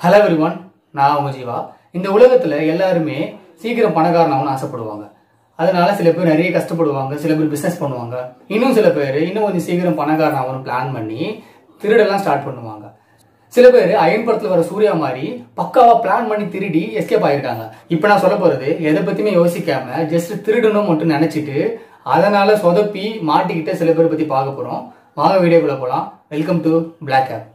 hello everyone நான் உங்க ஜீவா இந்த உலகத்துல எல்லாருமே சீக்கிரம் பணக்காரன் ஆகணும்னு ஆசைப்படுவாங்க அதனால சில பேர் நிறைய கஷ்டப்படுவாங்க சில பேர் பிசினஸ் பண்ணுவாங்க இன்னும் சில பேர் இன்னும் கொஞ்சம் சீக்கிரம் பணக்காரன் ஆகணும்னு பிளான் பண்ணி திருடெல்லாம் ஸ்டார்ட் பண்ணுவாங்க சில பேர் அயன் படத்துல வர சூர்யா மாதிரி பக்காவா பிளான் பண்ணி திருடி எஸ்கேப் ஆயிருக்காங்க இப்போ நான் சொல்ல போறது எதை பத்தியுமே யோசிக்காம ஜஸ்ட் திருடணும் மட்டும் நினைச்சிட்டு அதனால சொதப்பி மாட்டிக்கிட்ட சில பேர் பத்தி பார்க்க போறோம் வாங்க வீடியோக்குள்ள போலாம் வெல்கம் டு பிளாக் ஆப்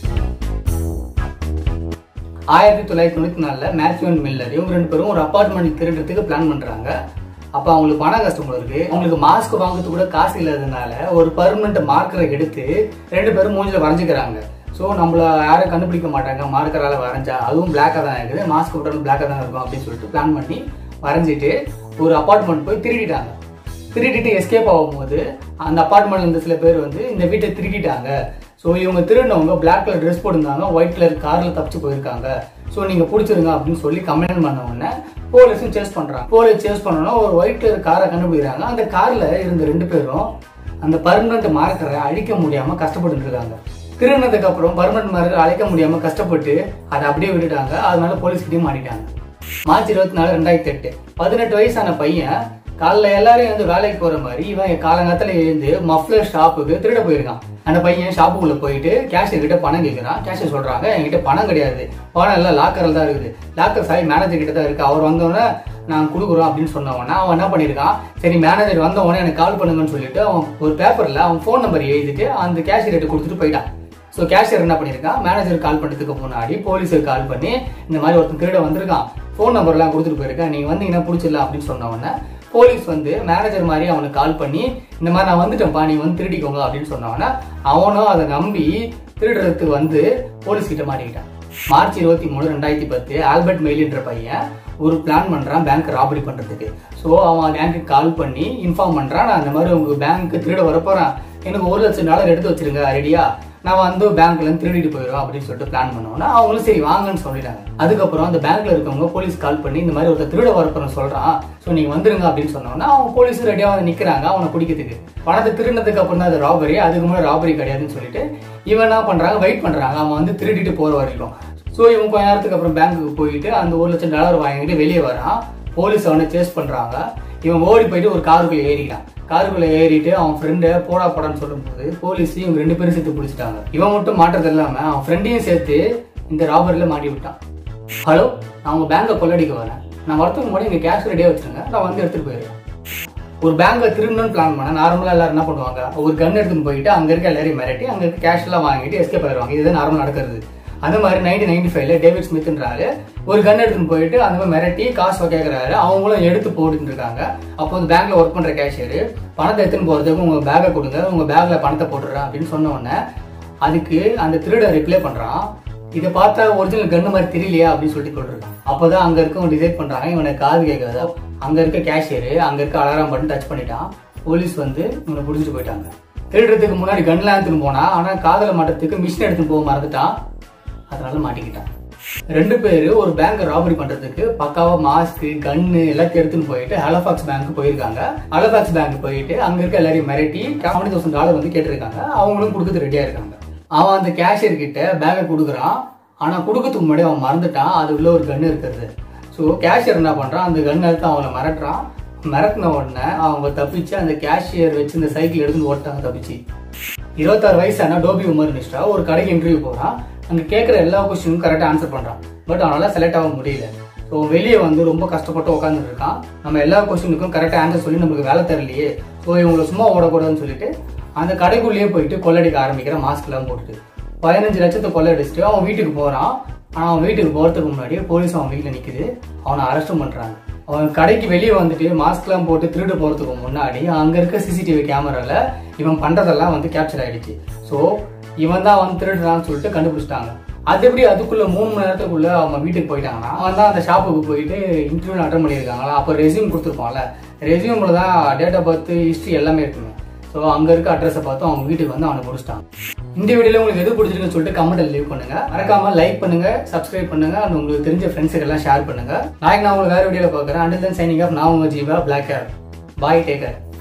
ஆயிரத்தி தொள்ளாயிரத்தி தொண்ணூத்தி நாலுல மேத்யூ அண்ட் மில்லர் இவங்க ரெண்டு பேரும் ஒரு அபார்ட்மெண்ட் திருடுறதுக்கு பிளான் பண்றாங்க அப்ப அவங்களுக்கு பண கஷ்டம் போல இருக்கு அவங்களுக்கு மாஸ்க் வாங்குறதுக்கு கூட காசு இல்லாததுனால ஒரு பர்மனண்ட் மார்க்கரை எடுத்து ரெண்டு பேரும் மூஞ்சில வரைஞ்சுக்கிறாங்க ஸோ நம்மள யாரும் கண்டுபிடிக்க மாட்டாங்க மார்க்கரால வரைஞ்சா அதுவும் பிளாக்காக தான் இருக்குது மாஸ்க் போட்டாலும் பிளாக்காக தான் இருக்கும் அப்படின்னு சொல்லிட்டு பிளான் பண்ணி வரைஞ்சிட்டு ஒரு அபார்ட்மெண்ட் போய் திருடிட்டாங்க திருடிட்டு எஸ்கேப் ஆகும்போது அந்த அபார்ட்மெண்ட்ல இருந்த சில பேர் வந்து இந்த வீட்டை திருடிட்டாங்க ஸோ இவங்க திருடினவங்க பிளாக் கலர் ட்ரெஸ் போட்டிருந்தாங்க ஒயிட் கலர் கார்ல தப்பிச்சு போயிருக்காங்க ஸோ நீங்க பிடிச்சிருங்க அப்படின்னு சொல்லி கம்ப்ளைண்ட் பண்ண உடனே போலீஸும் சேஸ் பண்றாங்க போலீஸ் சேஸ் பண்ணோன்னா ஒரு ஒயிட் கலர் காரை கண்டுபிடிக்கிறாங்க அந்த கார்ல இருந்த ரெண்டு பேரும் அந்த பர்மனண்ட் மார்க்கரை அழிக்க முடியாம கஷ்டப்பட்டு இருக்காங்க திருடினதுக்கு அப்புறம் பர்மனண்ட் மார்க்கரை அழிக்க முடியாம கஷ்டப்பட்டு அதை அப்படியே விட்டுட்டாங்க அதனால போலீஸ் கிட்டயும் மாட்டிட்டாங்க மார்ச் இருபத்தி நாலு ரெண்டாயிரத்தி எட்டு பதினெட்டு வயசான பையன் காலைல எல்லாரையும் வந்து வேலைக்கு போற மாதிரி இவன் காலங்காலத்துல எழுந்து மஃப்ளர் ஷாப்புக்கு திருட போயிருக்கான் அந்த பையன் ஷாப்புக்குள்ள போயிட்டு கேஷியர் கிட்ட பணம் கேட்கிறான் கேஷியர் சொல்றாங்க என்கிட்ட பணம் கிடையாது பணம் எல்லாம் லாக்கர்ல தான் இருக்குது லாக்கர் சாய் மேனேஜர் கிட்ட தான் இருக்கு அவர் வந்தோடனே நான் கொடுக்குறோம் அப்படின்னு சொன்னவொடனே அவன் என்ன பண்ணியிருக்கான் சரி மேனேஜர் வந்த உடனே எனக்கு கால் பண்ணுங்கன்னு சொல்லிட்டு அவன் ஒரு பேப்பர்ல அவன் ஃபோன் நம்பர் எழுதிட்டு அந்த கேஷியர் கிட்ட கொடுத்துட்டு போயிட்டான் ஸோ கேஷியர் என்ன பண்ணியிருக்கான் மேனேஜர் கால் பண்ணுறதுக்கு முன்னாடி போலீஸுக்கு கால் பண்ணி இந்த மாதிரி ஒருத்தன் திருட வந்திருக்கான் ஃபோன் நம்பர்லாம் கொடுத்துட்டு போயிருக்கேன் நீங்கள் வந்தீங்கன்னா பிடிச்சிடலாம் அப்படின்னு சொன்ன உடனே போலீஸ் வந்து மேனேஜர் மாதிரி அவனுக்கு கால் பண்ணி இந்த மாதிரி நான் வந்துட்டேன்ப்பா நீ வந்து திருடிக்கோங்க அப்படின்னு சொன்னவொடனே அவனும் அதை நம்பி திருடுறதுக்கு வந்து போலீஸ் கிட்ட மாட்டிக்கிட்டான் மார்ச் இருபத்தி மூணு ரெண்டாயிரத்தி பத்து ஆல்பர்ட் மெயில்ன்ற பையன் ஒரு பிளான் பண்றான் பேங்க் ராபரி பண்றதுக்கு ஸோ அவன் பேங்க்கு கால் பண்ணி இன்ஃபார்ம் பண்றான் நான் இந்த மாதிரி உங்க பேங்க்கு திருட வரப்போறேன் எனக்கு ஒரு லட்சம் டாலர் எடுத்து வச்சிருங்க ரெடியா நான் வந்து பேங்க்ல இருந்து திருடிட்டு போயிடும் அப்படின்னு சொல்லிட்டு பிளான் பண்ணுவோம்னா அவங்களும் சரி வாங்கன்னு சொல்லிட்டாங்க அதுக்கப்புறம் அந்த பேங்க்ல இருக்கவங்க போலீஸ் கால் பண்ணி இந்த மாதிரி ஒருத்தர் திருட வரப்போறேன் சொல்றான் ஸோ நீங்க வந்துருங்க அப்படின்னு சொன்னோம்னா அவங்க போலீஸ் ரெடியா வந்து நிக்கிறாங்க அவனை பிடிக்கிறதுக்கு பணத்தை திருடினதுக்கு அப்புறம் தான் அது ராபரி அதுக்கு முன்னாடி ராபரி கிடையாதுன்னு சொல்லிட்டு இவன் என்ன பண்றாங்க வெயிட் பண்றாங்க அவன் வந்து திருடிட்டு போற வரைக்கும் ஸோ இவன் கொஞ்ச நேரத்துக்கு அப்புறம் பேங்க்குக்கு போயிட்டு அந்த ஒரு லட்சம் டாலர் வாங்கிட்டு வெளியே வரான் போலீஸ் அவனை சேஸ் பண்றாங்க இவன் ஓடி போயிட்டு ஒரு காருக்குள்ள ஏறிட்டான் காருக்குள்ள ஏறிட்டு அவன் ஃப்ரெண்டை போடா போடான்னு சொல்லும்போது போலீஸ் இவங்க ரெண்டு பேரும் சேர்த்து பிடிச்சிட்டாங்க இவன் மட்டும் மாட்டுறது இல்லாம அவன் ஃப்ரெண்டையும் சேர்த்து இந்த ராபரில மாட்டி விட்டான் ஹலோ நான் உங்க பேங்கை கொள்ளடிக்க வரேன் நான் வரத்துக்கு முன்னாடி இங்க கேஷ் ரெடியா வச்சிருங்க நான் வந்து எடுத்துட்டு போயிருக்கேன் ஒரு பேங்கை திருடணும்னு பிளான் பண்ண நார்மலா எல்லாரும் என்ன பண்ணுவாங்க ஒரு கன் எடுத்துன்னு போயிட்டு அங்க இருக்க எல்லாரையும் மிரட்டி அங்க இருக்க கேஷ் எல்லாம் வாங்கிட்டு எஸ்கேப் ஆயிடுவாங்க இதுதான் நார்மல் நடக்கிறது அந்த மாதிரி நைன்டீன் நைன்டி ஃபைவ்ல டேவிட் ஸ்மித்ன்றாரு ஒரு கன் எடுத்துன்னு போயிட்டு அந்த மாதிரி மிரட்டி காசு கேட்கறாரு அவங்களும் எடுத்து போட்டுட்டு இருக்காங்க அப்போ வந்து பேங்க்ல ஒர்க் பண்ற கேஷியர் பணத்தை எடுத்துன்னு போறதுக்கு உங்க பேக்கை கொடுங்க உங்க பேக்ல பணத்தை போட்டுறேன் அப்படின்னு சொன்ன உடனே அதுக்கு அந்த திருடன் ரிப்ளை பண்றான் இதை பார்த்தா ஒரிஜினல் கன்னு மாதிரி தெரியலையா அப்படின்னு சொல்லிட்டு சொல்றான் அப்போதான் அங்க இருக்கவங்க டிசைட் பண்றாங்க இவனை காது கேட்காது அங்க இருக்க கேஷியர் அங்க இருக்க அலாரம் பட்டன் டச் பண்ணிட்டான் போலீஸ் வந்து இவனை பிடிச்சிட்டு போயிட்டாங்க திருடுறதுக்கு முன்னாடி கன்லாம் எடுத்துன்னு போனா ஆனா காதல மாட்டத்துக்கு மிஷின் எடுத்துன்னு போக மறந்துட்டான் அதனால மாட்டிக்கிட்டான் ரெண்டு பேரு ஒரு பேங்க் ராபரி பண்றதுக்கு பக்காவா மாஸ்க் கன்னு எல்லாத்தையும் எடுத்துன்னு போயிட்டு ஹலஃபாக்ஸ் பேங்க் போயிருக்காங்க ஹலஃபாக்ஸ் பேங்க் போயிட்டு அங்க இருக்க எல்லாரையும் மிரட்டி செவன்டி தௌசண்ட் டாலர் வந்து கேட்டிருக்காங்க அவங்களும் கொடுக்கறது ரெடியா இருக்காங்க அவன் அந்த கேஷியர் கிட்ட பேக்கை கொடுக்குறான் ஆனா கொடுக்கறதுக்கு முன்னாடி அவன் மறந்துட்டான் அது உள்ள ஒரு கன்னு இருக்கிறது ஸோ கேஷியர் என்ன பண்றான் அந்த கன் எடுத்து அவனை மிரட்டுறான் மிரட்டின உடனே அவங்க தப்பிச்சு அந்த கேஷியர் வச்சு இந்த சைக்கிள் எடுத்து ஓட்டாங்க தப்பிச்சு இருபத்தாறு வயசான டோபி உமர் மிஸ்ரா ஒரு கடைக்கு இன்டர்வியூ போறான் அங்க கேட்குற எல்லா கொஸ்டினுக்கும் கரெக்டாக ஆன்சர் பண்றான் பட் அவனால செலக்ட் ஆக முடியல ஸோ வெளியே வந்து ரொம்ப கஷ்டப்பட்டு உட்காந்துட்டு இருக்கான் நம்ம எல்லா கொஸ்டினுக்கும் கரெக்டாக ஆன்சர் சொல்லி நம்மளுக்கு வேலை தரலையே ஸோ இவங்களை சும்மா ஓடக்கூடாதுன்னு சொல்லிட்டு அந்த கடைக்குள்ளேயே போயிட்டு கொள்ளடிக்க ஆரம்பிக்கிற மாஸ்க் எல்லாம் போட்டுட்டு பதினஞ்சு லட்சத்தை கொள்ளடிச்சிட்டு அவன் வீட்டுக்கு போறான் ஆனா அவன் வீட்டுக்கு போறதுக்கு முன்னாடி போலீஸ் அவன் வீட்டில் நிக்குது அவனை அரெஸ்டும் பண்றாங்க அவன் கடைக்கு வெளியே வந்துட்டு மாஸ்க்லாம் போட்டு திருடு போறதுக்கு முன்னாடி அங்க இருக்க சிசிடிவி கேமரால இவன் பண்றதெல்லாம் வந்து கேப்சர் ஆயிடுச்சு ஸோ இவன் தான் வந்து திருடுறான்னு சொல்லிட்டு கண்டுபிடிச்சிட்டாங்க அது எப்படி அதுக்குள்ள மூணு மணி நேரத்துக்குள்ள அவங்க வீட்டுக்கு போயிட்டாங்கன்னா அவன் தான் அந்த ஷாப்புக்கு போயிட்டு இன்டர்வியூ அட்டன் பண்ணியிருக்காங்களா அப்போ ரெசியூம் கொடுத்துருப்பான்ல ரெசியூமில் தான் டேட் ஆஃப் பர்த் ஹிஸ்ட்ரி எல்லாமே இருக்குங்க ஸோ அங்கே இருக்க அட்ரஸை பார்த்து அவங்க வீட்டுக்கு வந்து அவனை முடிச்சிட்டான் இந்த வீடியோல உங்களுக்கு எது பிடிச்சிருக்குன்னு சொல்லிட்டு கமெண்ட்ல லீவ் பண்ணுங்க மறக்காம லைக் பண்ணுங்க சப்ஸ்கிரைப் பண்ணுங்க and உங்களுக்கு தெரிஞ்ச ஃப்ரெண்ட்ஸுக்கு எல்லாம் ஷேர் பண்ணுங்க நாளைக்கு நான் உங்களுக்கு வேற வீடியோல பார்க்குறேன் அண்டில் தன் சைனிங் ஆஃப் நான் உங்க ஜீவா பிளாக் பாய் டேக்கர்